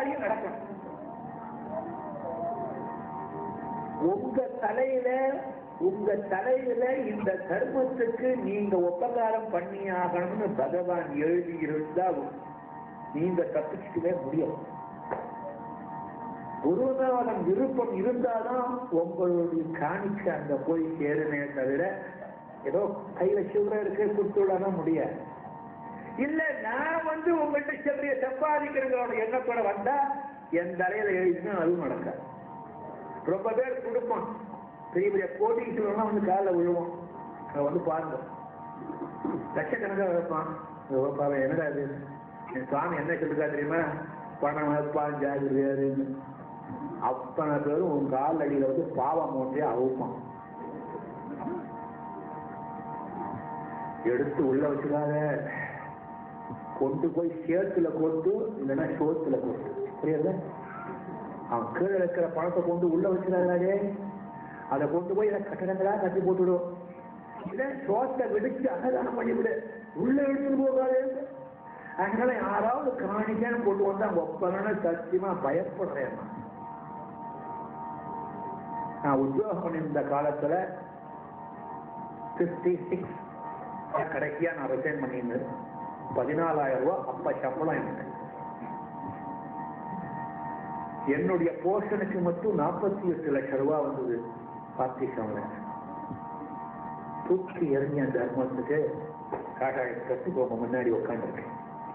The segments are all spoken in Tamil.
காரியம் நடக்கணும் உங்க தலையில உங்க தலையில இந்த தர்மத்துக்கு நீங்க உபகாரம் பண்ணி ஆகணும்னு பகவான் எழுதி இருந்தா நீங்க தப்பிச்சுக்கவே முடியும் குருநாதன் விருப்பம் இருந்தாதான் உங்களுடைய காணிக்க அங்க போய் சேருமே தவிர ஏதோ கையில சிவர இருக்க கொடுத்துடனா முடியாது இல்ல நான் வந்து உங்கள்கிட்ட செல்றிய சம்பாதிக்கிறவங்களோட எண்ணத்தோட வந்தா என் தலையில எழுதினா அதுவும் நடக்காது ரொம்ப பேர் கொடுப்பான் பெரிய பெரிய கோடீஸ்வரம்லாம் வந்து காலில் விழுவோம் அதை வந்து பாருங்க லட்சக்கணக்காக வைப்பான் பாரு என்னடா இது என் சுவாமி என்ன சொல்லுக்கா தெரியுமா பணம் வைப்பான் ஜாகிரதையாருன்னு அத்தனை பேரும் உன் கால் அடியில வந்து பாவம் ஒன்றே அவுப்பான் எடுத்து உள்ள வச்சுக்காத கொண்டு போய் சேத்துல கொட்டு இல்லைன்னா சோத்துல கொட்டு புரியுது அவன் கீழே இருக்கிற பணத்தை கொண்டு உள்ள வச்சுக்காதே அதை கொண்டு போய் எனக்கு கட்டடங்களா கட்டி போட்டுடும் இதை சோத்தை வெடிச்சு அன்னதானம் பண்ணிவிடு உள்ள எடுத்துட்டு போகாது அதனால யாராவது காணிக்கன்னு கொண்டு வந்தா ஒப்பன சத்தியமா பயப்படுறேன் நான். நான் உத்தியோகம் பண்ணியிருந்த காலத்துல பிப்டி சிக்ஸ் கடைசியா நான் ரிசைன் பண்ணியிருந்தேன் பதினாலாயிரம் ரூபாய் அப்ப சம்பளம் எனக்கு என்னுடைய போர்ஷனுக்கு மட்டும் நாற்பத்தி எட்டு லட்சம் ரூபாய் வந்தது பார்த்திசம்ல தூக்கி எறிஞ்ச தர்மத்துக்கு காட்டாயம் கட்டி போக முன்னாடி உட்காந்துருக்கேன்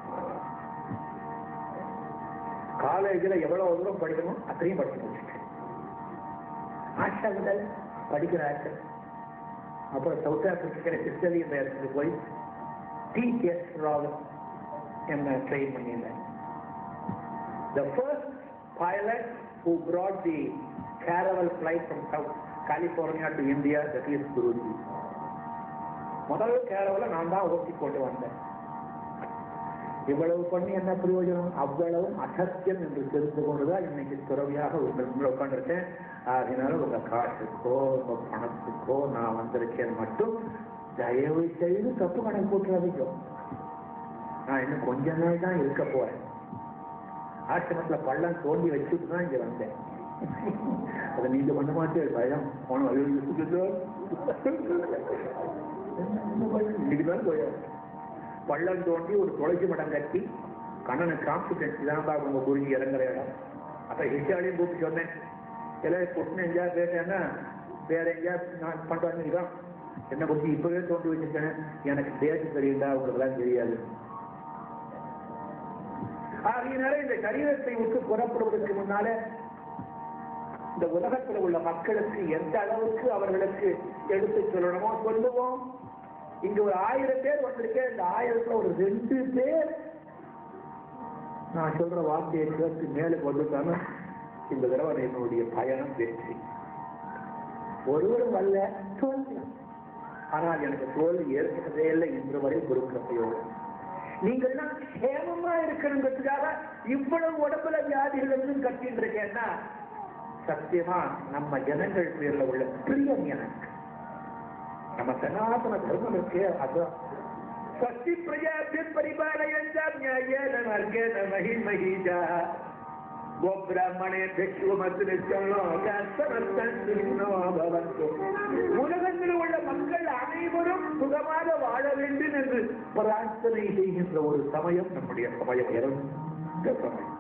காலேஜில் எவ்வளவு தூரம் படிக்கணும் அத்தனையும் படிச்சு முடிச்சிட்டேன் ஆஷா விடல் படிக்கிற ஆஷா அப்புறம் சவுத் ஆப்பிரிக்கிற சிஸ்டரி என்ற இடத்துக்கு போய் டி எஸ் ராவல் என்ன ட்ரெயின் பண்ணியிருந்தேன் The first pilot who brought the caravel flight from South California to India, that is Guruji. முதல் கேரவல நான் தான் ஓட்டி கொண்டு வந்தேன் இவ்வளவு பண்ணி என்ன பிரயோஜனம் அவ்வளவும் அசத்தியம் என்று தெரிந்து கொண்டுதான் இன்னைக்கு துறவியாக உங்கள் உட்காந்துருக்கேன் அதனால உங்க காசுக்கோ உங்க பணத்துக்கோ நான் வந்திருக்கேன் மட்டும் தயவு செய்து தப்பு கணக்கு போட்டுறாதீங்க நான் இன்னும் கொஞ்ச நாள் தான் இருக்க போறேன் ஆசிரமத்துல பள்ளம் தோண்டி வச்சுட்டு தான் இங்க வந்தேன் அதை நீங்க பண்ண மாட்டேன் பயம் போன இன்னைக்கு தான் போய் பள்ளம் தோண்டி ஒரு துளைச்சி மடம் கட்டி கண்ணனுக்கு கான்பிடன்ஸ் தான் உங்க குருஜி இறங்குற இடம் அப்ப ஹிஸ்டாலையும் கூப்பிட்டு சொன்னேன் எல்லாம் பொண்ணு எங்கேயா கேட்டேன்னா வேற எங்கேயா நான் பண்றாங்க இதான் என்ன பத்தி இப்பவே தோண்டி வச்சிருக்கேன் எனக்கு பேச்சு தெரியுதா உங்களுக்கு எல்லாம் தெரியாது ஆகையினால இந்த சரீரத்தை விட்டு புறப்படுவதற்கு முன்னால இந்த உலகத்தில் உள்ள மக்களுக்கு எந்த அளவுக்கு அவர்களுக்கு எடுத்து சொல்லணுமோ சொல்லுவோம் இங்க ஒரு ஆயிரம் பேர் வந்திருக்கேன் இந்த ஆயிரத்துல ஒரு ரெண்டு பேர் நான் சொல்ற வார்த்தையை கேட்டு மேலே கொண்டுட்டாங்க இந்த தடவை என்னுடைய பயணம் வெற்றி ஒருவரும் அல்ல தோல்வி ஆனால் எனக்கு தோல்வி ஏற்பட்டதே இல்லை இன்று வரை குருக்கிரப்பையோடு நீங்கள்லாம் சேமமா இருக்கணுங்கிறதுக்காக இவ்வளவு உடம்புல வியாதிகள் இருந்து கட்டிட்டு இருக்கேன்னா சத்தியமா நம்ம ஜனங்கள் பேர்ல உள்ள பிரியம் எனக்கு நம்ம சனாதன தர்மம் இருக்கே அதான் சக்தி பிரஜாபின் பரிபாலயந்தாம் நியாயேன மார்க்கேன மகிமகிஜா உலகத்தில் உள்ள மக்கள் அனைவரும் சுகமாக வாழ வேண்டும் என்று பிரார்த்தனை செய்கின்ற ஒரு சமயம் நம்முடைய சமயம் இறந்த சமயம்